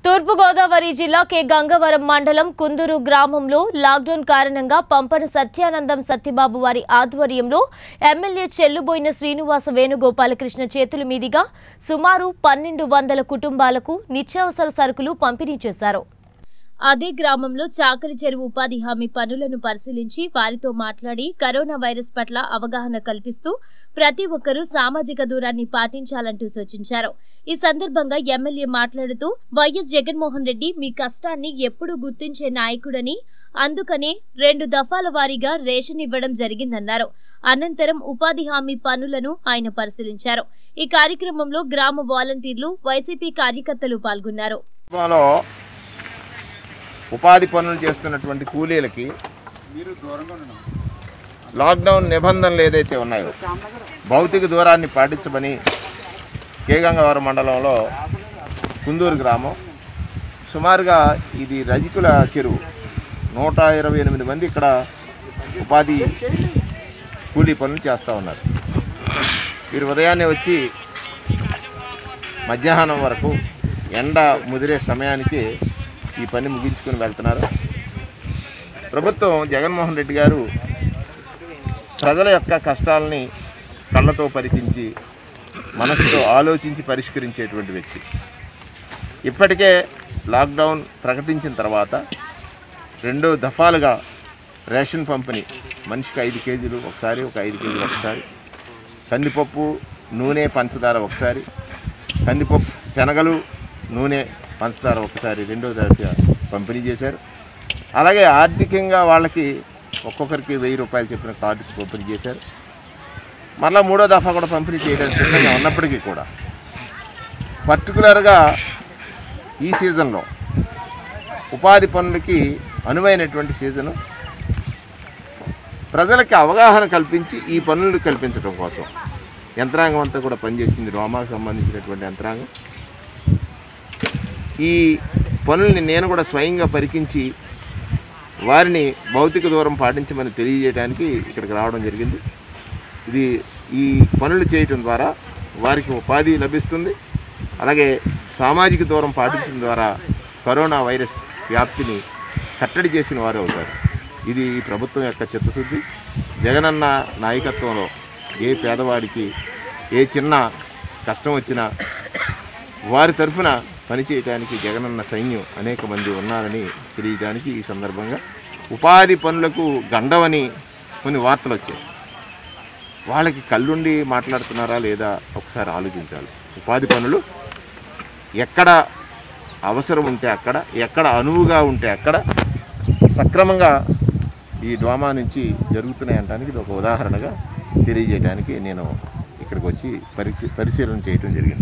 తూర్పుగోదావరి జిల్లా కె గంగవరం మండలం కుందూరు గ్రామంలో లాక్డౌన్ కారణంగా పంపన సత్యానందం సత్యబాబు వారి ఆధ్వర్యంలో ఎమ్మెల్యే చెల్లుబోయిన శ్రీనివాస వేణుగోపాలకృష్ణ చేతుల మీదుగా సుమారు పన్నెండు వందల కుటుంబాలకు నిత్యావసర సరుకులు పంపిణీ చేశారు అదే గ్రామంలో చాకలి చెరువు ఉపాధి హామీ పనులను పరిశీలించి వారితో మాట్లాడి కరోనా వైరస్ పట్ల అవగాహన కల్పిస్తూ ప్రతి ఒక్కరూ సామాజిక దూరాన్ని పాటించాలంటూ సూచించారు ఈ సందర్భంగా ఎమ్మెల్యే మాట్లాడుతూ వైఎస్ జగన్మోహన్ రెడ్డి మీ కష్టాన్ని ఎప్పుడూ గుర్తించే నాయకుడని అందుకనే రెండు దఫాల వారీగా రేషన్ ఇవ్వడం జరిగిందన్నారు అనంతరం ఉపాధి హామీ పనులను ఆయన పరిశీలించారు ఈ కార్యక్రమంలో గ్రామ వాలంటీర్లు వైసీపీ కార్యకర్తలు పాల్గొన్నారు కుటుంబంలో ఉపాధి పనులు చేస్తున్నటువంటి కూలీలకి లాక్డౌన్ నిబంధనలు ఏదైతే ఉన్నాయో భౌతిక దూరాన్ని పాటించమని కేగంగవరం మండలంలో కుందూరు గ్రామం సుమారుగా ఇది రజికుల చెరువు నూట ఇరవై ఎనిమిది మంది ఇక్కడ ఉపాధి కూలీ పనులు చేస్తూ ఉన్నారు వీరు ఉదయాన్నే వచ్చి మధ్యాహ్నం వరకు ఎండ ముదిరే సమయానికి ఈ పని ముగించుకొని వెళ్తున్నారు ప్రభుత్వం జగన్మోహన్ రెడ్డి గారు ప్రజల యొక్క కష్టాలని కళ్ళతో పరికించి మనసుతో ఆలోచించి పరిష్కరించేటువంటి వ్యక్తి ఇప్పటికే లాక్డౌన్ ప్రకటించిన తర్వాత రెండో దఫాలుగా రేషన్ పంపిణీ మనిషికి ఐదు కేజీలు ఒకసారి ఒక ఐదు కేజీలు ఒకసారి కందిపప్పు నూనె పంచదార ఒకసారి కందిపప్పు శనగలు నూనె పంచదార ఒకసారి రెండో దశ పంపిణీ చేశారు అలాగే ఆర్థికంగా వాళ్ళకి ఒక్కొక్కరికి వెయ్యి రూపాయలు చెప్పిన కార్డు పంపిణీ చేశారు మరలా మూడో దఫా కూడా పంపిణీ చేయడానికి సిద్ధంగా ఉన్నప్పటికీ కూడా పర్టికులర్గా ఈ సీజన్లో ఉపాధి పనులకి అనువైనటువంటి సీజను ప్రజలకి అవగాహన కల్పించి ఈ పనులు కల్పించడం కోసం యంత్రాంగం అంతా కూడా పనిచేసింది రోమాకు సంబంధించినటువంటి యంత్రాంగం ఈ పనుల్ని నేను కూడా స్వయంగా పరికించి వారిని భౌతిక దూరం పాటించమని తెలియజేయడానికి ఇక్కడికి రావడం జరిగింది ఇది ఈ పనులు చేయటం ద్వారా వారికి ఉపాధి లభిస్తుంది అలాగే సామాజిక దూరం పాటించడం ద్వారా కరోనా వైరస్ వ్యాప్తిని కట్టడి చేసిన వారు అవుతారు ఇది ఈ ప్రభుత్వం యొక్క చిత్తశుద్ధి జగనన్న నాయకత్వంలో ఏ పేదవాడికి ఏ చిన్న కష్టం వచ్చినా వారి తరఫున పనిచేయడానికి జగనన్న సైన్యం అనేక మంది ఉన్నారని తెలియడానికి ఈ సందర్భంగా ఉపాధి పనులకు గండవని కొన్ని వార్తలు వచ్చాయి వాళ్ళకి కళ్ళుండి మాట్లాడుతున్నారా లేదా ఒకసారి ఆలోచించాలి ఉపాధి పనులు ఎక్కడ అవసరం ఉంటే అక్కడ ఎక్కడ అనువుగా ఉంటే అక్కడ సక్రమంగా ఈ డ్వామా నుంచి జరుగుతున్నాయి అనడానికి ఇది ఒక ఉదాహరణగా తెలియజేయడానికి నేను ఇక్కడికి వచ్చి పరీక్ష పరిశీలన చేయడం జరిగింది